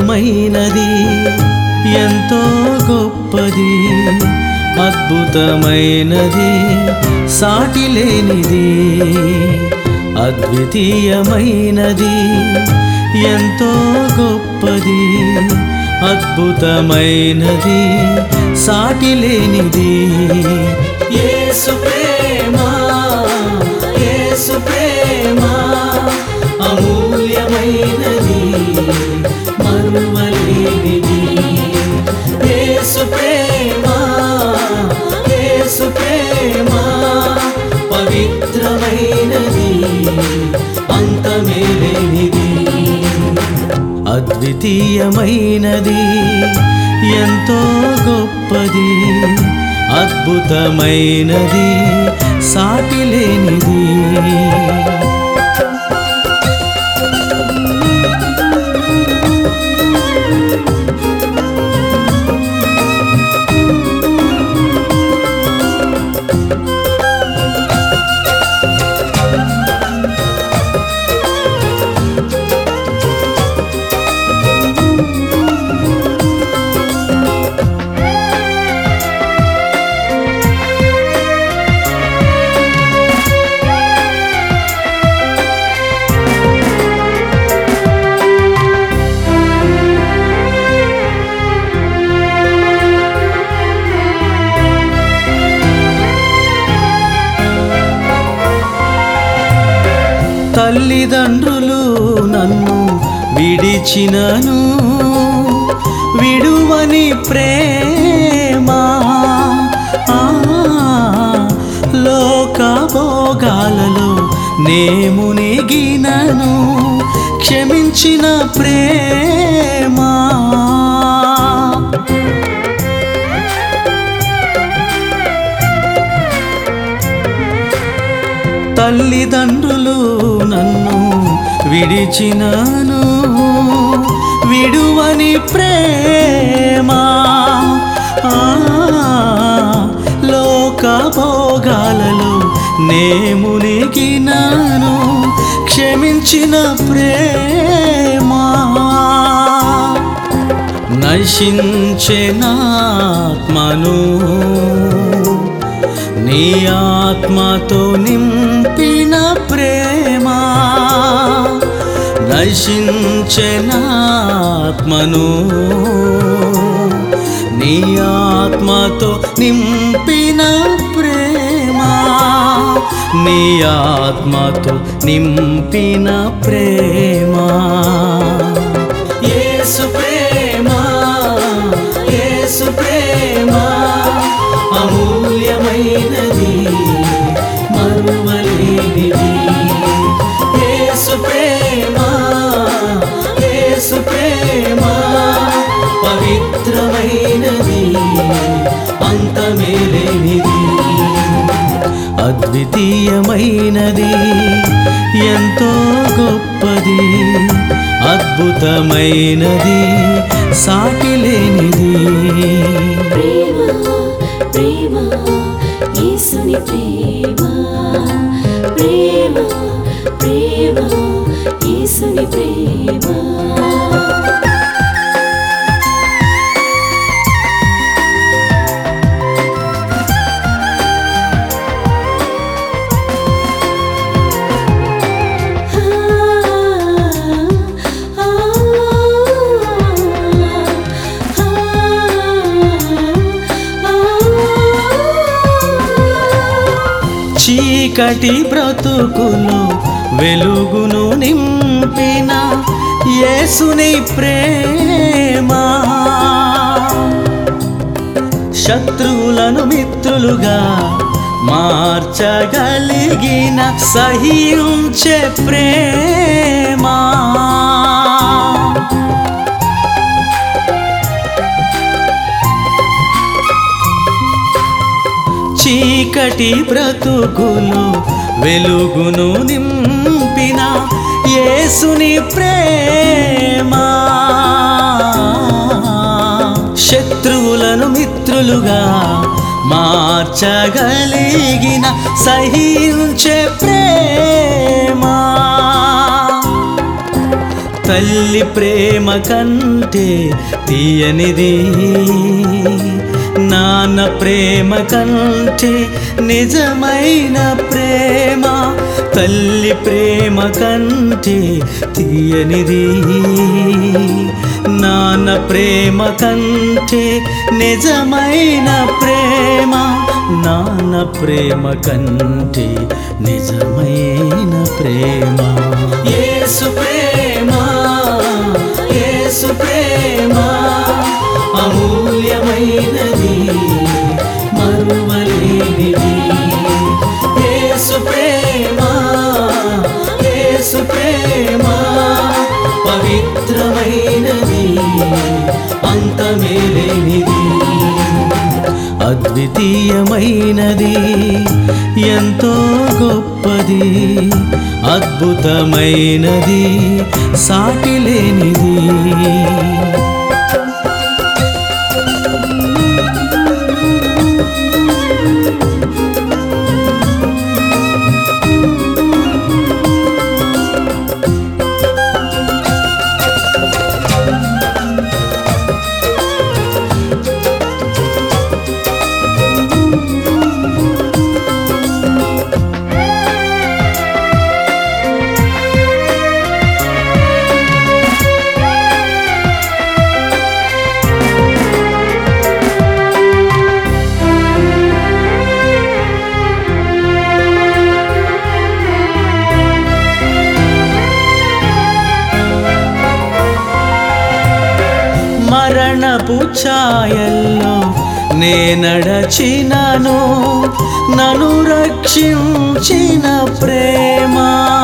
అద్వితీయమైనది ఎంతో గొప్పది అద్భుతమైనది సాటి లేనిది అద్వితీయమైనది ఎంతో గొప్పది అద్భుతమైనది సాటి లేనిది యేసు ప్రేమ యేసు ప్రేమ అమూల్యమైనది మరువలేనిది యేసు ప్రేమ యేసు ప్రేమ పవిత్రమైనది అంతమేలేనిది అద్వితీయమైనది ఎంతో గొప్పది అద్భుతమైనది సాటి లేనిది తల్లిదండ్రులు నన్ను విడిచినను విడువని ప్రేమ ఆ, లోక భోగాలలో నేము నెగినను క్షమించిన ప్రేమ తల్లిదండ్రులు నన్ను విడిచినను విడువని ప్రేమ ఆ, లోక భోగాలలో నేము నెగినను క్షమించిన ప్రేమ నశించెనాత్మను నీ ఆత్మతో నింపిన ప్రేమ నశించెనాత్మను నీ ఆత్మతో నింపిన ప్రేమ నీ ఆత్మతో నింపిన ప్రేమ యేసు ప్రేమ యేసు ప్రేమ అమూల్యమైనది మరువలేనిది యేసు ప్రేమ యేసు ప్రేమ పవిత్రమైనది అంతమేలేనిది అద్వితీయమైనది ఎంతో గొప్పది అద్భుతమైనది సాటి లేనిది ప్రేమ ప్రేమ యేసుని ప్రేమ ప్రేమ ప్రేమ యేసుని ప్రేమ చీకటి బ్రతుకులు వెలుగును నింపిన యేసుని ప్రేమ శత్రువులను మిత్రులుగా మార్చగలిగిన సహించే ప్రేమ చీకటి బ్రతుకులు వెలుగును నింపిన యేసుని ప్రేమ శత్రువులను మిత్రులుగా మార్చగలిగిన సహించే ప్రేమ తల్లి ప్రేమ కంటే తీయనిది నాన్న ప్రేమ కంటే నిజమైన ప్రేమ తల్లి ప్రేమ కంటే తీయనిది నాన్న ప్రేమ కంటే నిజమైన ప్రేమ నాన్న ప్రేమ కంటే నిజమైన ప్రేమ యేసు ప్రేమ యేసు ప్రేమ అమూల్యమైనది మరువలేనిది యేసు ప్రేమ యేసు ప్రేమ పవిత్రమైనది అంతమేలేనిది అద్వితీయమైనది ఎంతో గొప్పది అద్భుతమైనది సాటి లేనిది మరణపు ఛాయల్లో నే నడచినను నన్ను రక్షించిన ప్రేమ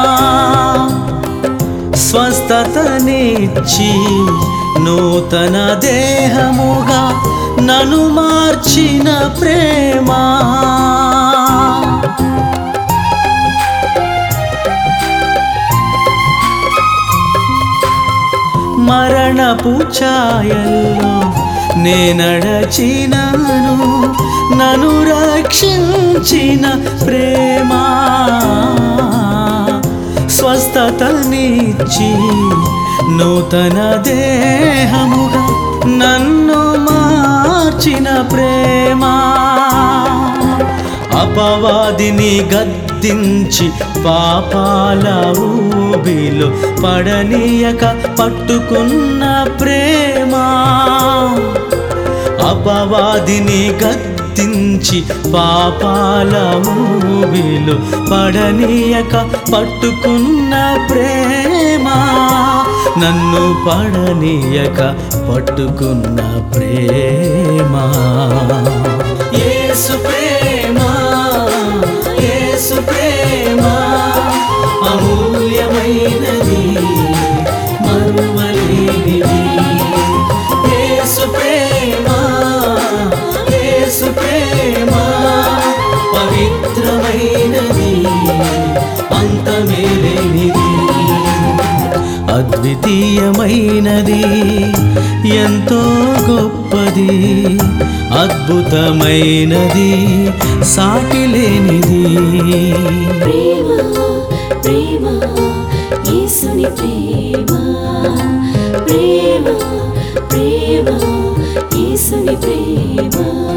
స్వస్థతనిచ్చి నూతన దేహముగా నన్ను మార్చిన ప్రేమ మరణపు ఛాయల్లో నే నడచినాను నన్ను రక్షించిన ప్రేమ స్వస్థతనిచ్చి నూతన దేహముగా నన్ను మార్చిన ప్రేమ అపవాదిని గద్దించి పాపాల ఊబిలో పడనీయక పట్టుకున్న ప్రేమ అపవాదిని గద్దించి పాపాల ఊబిలో పడనీయక పట్టుకున్న ప్రేమ నన్ను పడనీయక పట్టుకున్న ప్రేమ యేసు ప్రేమ యేసు ప్రేమ అమూల్యమైనది మరువలేనిది యేసు ప్రేమ యేసు ప్రేమ పవిత్రమైనది అంతమేలేనిది అద్వితీయమైనది ఎంతో గొప్పది అద్భుతమైనది సాటి లేనిది ప్రేమ ప్రేమ యేసుని ప్రేమ ప్రేమ ప్రేమ యేసుని ప్రేమ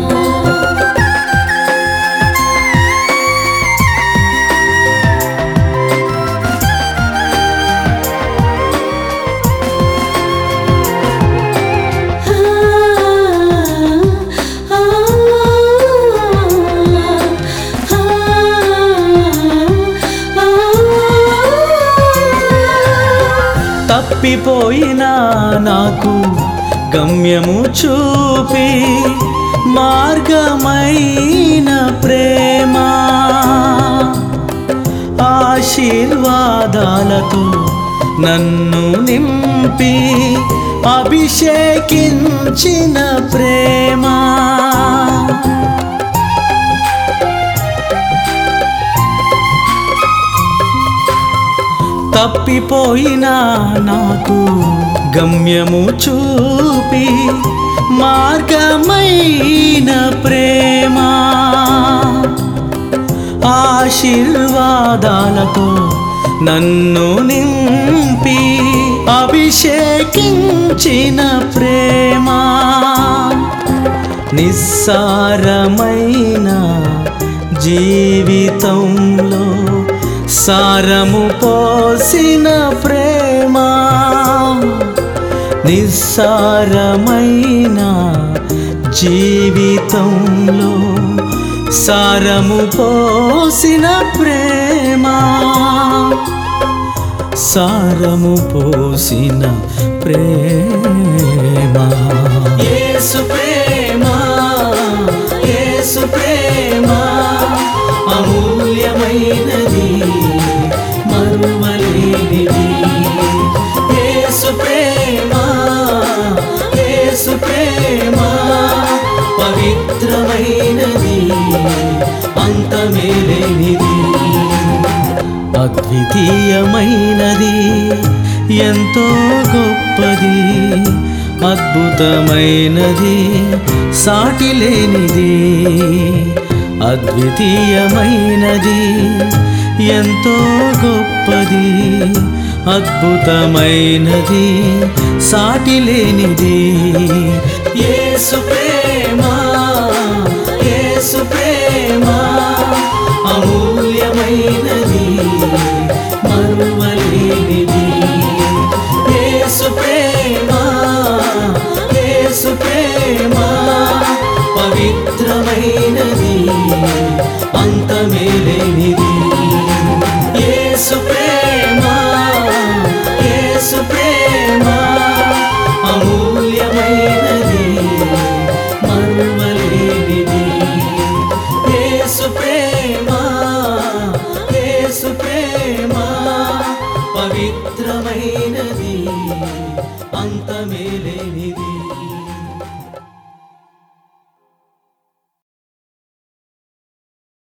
తప్పిపోయినా నాకు గమ్యము చూపి మార్గమైన ప్రేమ ఆశీర్వాదాలతో నన్ను నింపి అభిషేకించిన ప్రేమ తప్పిపోయినా నాకు గమ్యము చూపి మార్గమైన ప్రేమ ఆశీర్వాదాలతో నన్ను నింపి అభిషేకించిన ప్రేమ నిస్సారమైన జీవితంలో సారము పోసిన ప్రేమ నిస్సారమైన జీవితంలో సారము పోసిన ప్రేమ సారము పోసిన ప్రేమ యేసు ప్రేమ యేసు ప్రేమ అమూల్యమైనది మరువలేనిది యేసు ప్రేమ యేసు ప్రేమ పవిత్రమైనది అంతమేలేనిది అద్వితీయమైనది ఎంతో గొప్పది అద్భుతమైనది సాటి లేనిది అద్వితీయమైనది ఎంతో గొప్పది అద్భుతమైనది సాటి లేనిది యేసు ప్రేమ